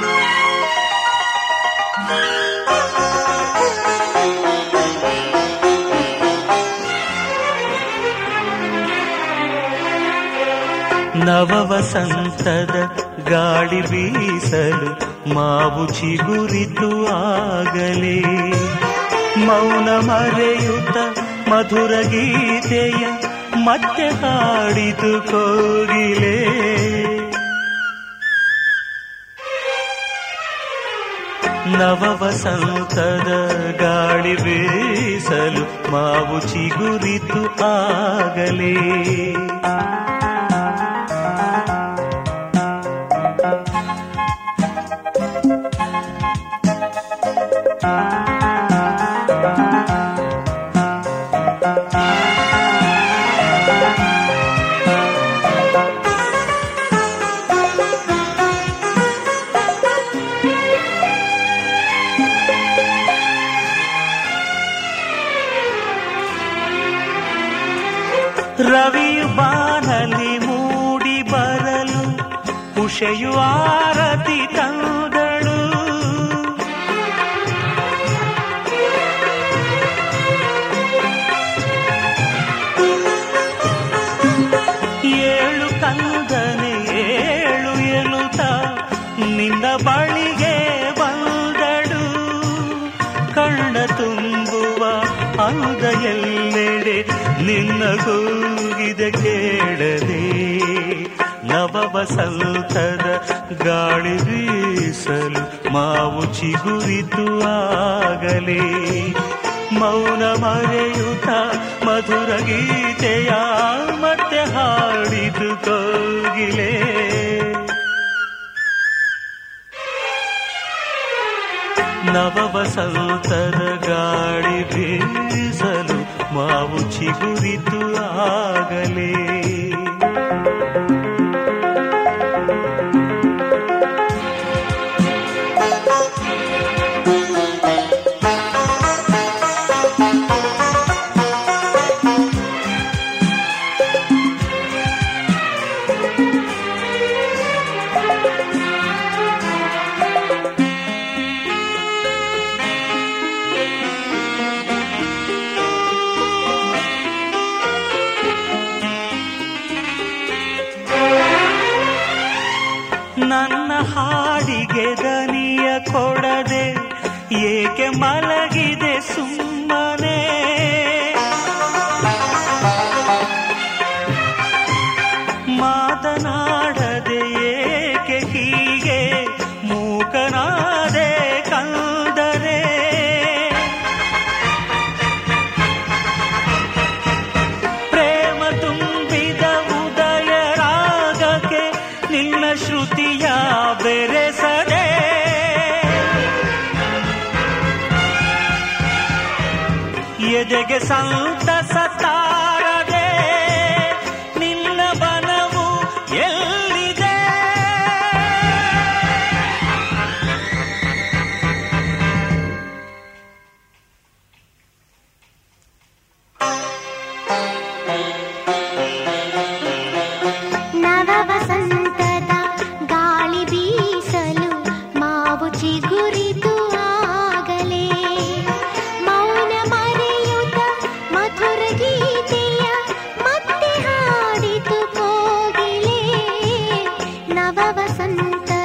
ನವ ವಸಂತದ ಗಾಳಿ ಬೀಸಲು ಮಾವು ಚಿಗುರಿತು ಆಗಲೇ ಮೌನ ಮರೆಯುತ್ತ ಮಧುರ ಗೀತೆಯ ಮತ್ತೆ ಹಾಡಿತು ಕೋಗಿಲೆ ನವ ವಸಂತದ ಗಾಳಿ ಬೀಸಲು ಮಾವು ಚಿಗುರಿತು ಆಗಲೇ ರವಿಯು ಬಾನಲಿ ಮೂಡಿ ಬರಲು ಉಷೆಯು ಆರತಿ ತಂದಳು ಏಳು ಕಂದನೆ ಏಳು ಎನ್ನುತ್ತ ನಿನ್ನ ಬಳಿಗೆ ಬಂದಳು ಕಣ್ಣ ತುಂಬುವ ಅಂದ ಎಲ್ಲೆಡೆ ನಿನ್ನ ಕೂಗಿದ ಕೇಳದೆ ನವ ವಸಂತದ ಗಾಳಿ ಬೀಸಲು ಮಾವು ಚಿಗುರಿತು ಆಗಲೇ ಮೌನ ಮರೆಯುತ್ತ ಮಧುರ ಗೀತೆಯ ಮತ್ತೆ ಹಾಡಿದು ಕೋಗಿಲೆ ನವ ವಸಂತದ ಗಾಳಿ ಬೀಸಲು ಮಾವು ಚಿಗುರಿತು ಆಗಲೇ ನನ್ನ ಹಾಡಿಗೆ ದನಿಯ ಕೊಡದೆ ಏಕೆ ಮಲಗಿದೆ ಸುಮ್ಮನೆ ಮಾತನಾಡದೆ ಏಕೆ ಹೀಗೆ ಮೂಕನಾದೆ ಕಂದರೆ ಪ್ರೇಮ ತುಂಬಿದ ಉದಯ ರಾಗಕ್ಕೆ ನಿನ್ನ ಶ್ರುತಿಯ ಬೆರೆಸದೆ ಎದೆಗೆ ಸಂತಸ ತಾರದೆ ನಿನ್ನ ಬನವು ಎಲ್ಲಿದೆ ನವ ವಸಂತದ ಗಾಳಿ ಬೀಸಲು ಮಾವು ಚಿಗುರಿತು ಆಗಲೇ ಮೌನ ಮರೆಯುತ್ತ ಮಧುರ ಗೀತೆಯ ಮತ್ತೆ ಹಾಡಿತು ಕೋಗಿಲೆ ನವ ವಸಂತ